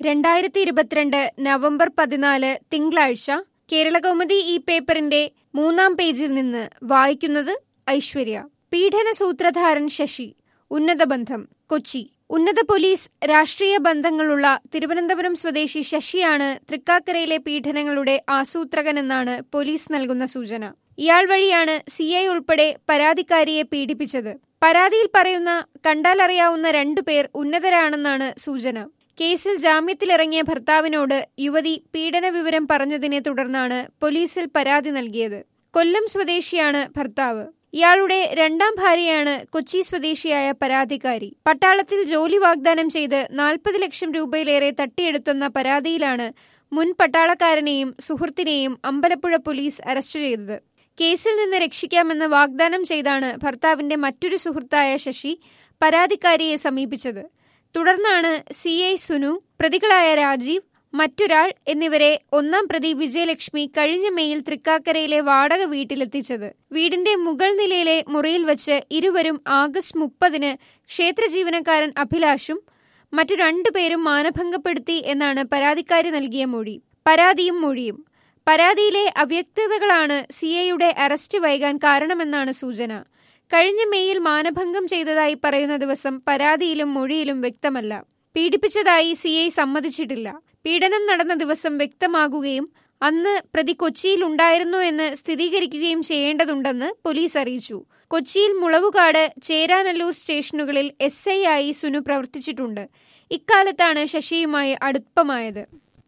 രണ്ടായിരത്തി ഇരുപത്തിരണ്ട് നവംബർ പതിനാല് തിങ്കളാഴ്ച കേരളകൗമുദി ഈ പേപ്പറിന്റെ മൂന്നാം പേജിൽ നിന്ന് വായിക്കുന്നത് ഐശ്വര്യ പീഡന സൂത്രധാരൻ ശശി ഉന്നത ബന്ധം കൊച്ചി ഉന്നത പോലീസ് രാഷ്ട്രീയ ബന്ധങ്ങളുള്ള തിരുവനന്തപുരം സ്വദേശി ശശിയാണ് തൃക്കാക്കരയിലെ പീഡനങ്ങളുടെ ആസൂത്രകനെന്നാണ് പോലീസ് നൽകുന്ന സൂചന ഇയാൾ വഴിയാണ് സി ഐ ഉൾപ്പെടെ പരാതിക്കാരിയെ പീഡിപ്പിച്ചത് പരാതിയിൽ പറയുന്ന കണ്ടാലറിയാവുന്ന രണ്ടുപേർ ഉന്നതരാണെന്നാണ് സൂചന കേസിൽ ജാമ്യത്തിലിറങ്ങിയ ഭർത്താവിനോട് യുവതി പീഡന വിവരം പറഞ്ഞതിനെ തുടർന്നാണ് പോലീസിൽ പരാതി നൽകിയത് കൊല്ലം സ്വദേശിയാണ് ഭർത്താവ് ഇയാളുടെ രണ്ടാം ഭാര്യയാണ് കൊച്ചി സ്വദേശിയായ പരാതിക്കാരി പട്ടാളത്തിൽ ജോലി വാഗ്ദാനം ചെയ്ത് നാൽപ്പത് ലക്ഷം രൂപയിലേറെ തട്ടിയെടുത്തെന്ന പരാതിയിലാണ് മുൻ പട്ടാളക്കാരനെയും സുഹൃത്തിനെയും അമ്പലപ്പുഴ പോലീസ് അറസ്റ്റ് ചെയ്തത് കേസിൽ നിന്ന് രക്ഷിക്കാമെന്ന് വാഗ്ദാനം ചെയ്താണ് ഭർത്താവിന്റെ മറ്റൊരു സുഹൃത്തായ ശശി പരാതിക്കാരിയെ സമീപിച്ചത് തുടർന്നാണ് സി ഐ സുനു പ്രതികളായ രാജീവ് മറ്റൊരാൾ എന്നിവരെ ഒന്നാം പ്രതി വിജയലക്ഷ്മി കഴിഞ്ഞ മെയിൽ തൃക്കാക്കരയിലെ വാടക വീട്ടിലെത്തിച്ചത് വീടിന്റെ മുകൾ നിലയിലെ മുറിയിൽ വച്ച് ഇരുവരും ആഗസ്റ്റ് മുപ്പതിന് ക്ഷേത്ര ജീവനക്കാരൻ അഭിലാഷും മറ്റു രണ്ടുപേരും മാനഭംഗപ്പെടുത്തി എന്നാണ് പരാതിക്കാരി നൽകിയ മൊഴി പരാതിയും മൊഴിയും പരാതിയിലെ അവ്യക്തതകളാണ് സി ഐയുടെ അറസ്റ്റ് വൈകാൻ കാരണമെന്നാണ് സൂചന കഴിഞ്ഞ മെയ്യിൽ മാനഭംഗം ചെയ്തതായി പറയുന്ന ദിവസം പരാതിയിലും മൊഴിയിലും വ്യക്തമല്ല പീഡിപ്പിച്ചതായി സി ഐ സമ്മതിച്ചിട്ടില്ല പീഡനം നടന്ന ദിവസം വ്യക്തമാകുകയും അന്ന് പ്രതി കൊച്ചിയിൽ ഉണ്ടായിരുന്നു എന്ന് സ്ഥിരീകരിക്കുകയും ചെയ്യേണ്ടതുണ്ടെന്ന് പോലീസ് അറിയിച്ചു കൊച്ചിയിൽ മുളവുകാട് ചേരാനല്ലൂർ സ്റ്റേഷനുകളിൽ എസ് ഐ ആയി സുനു പ്രവർത്തിച്ചിട്ടുണ്ട് ഇക്കാലത്താണ് ശശിയുമായി അടുപ്പമായത്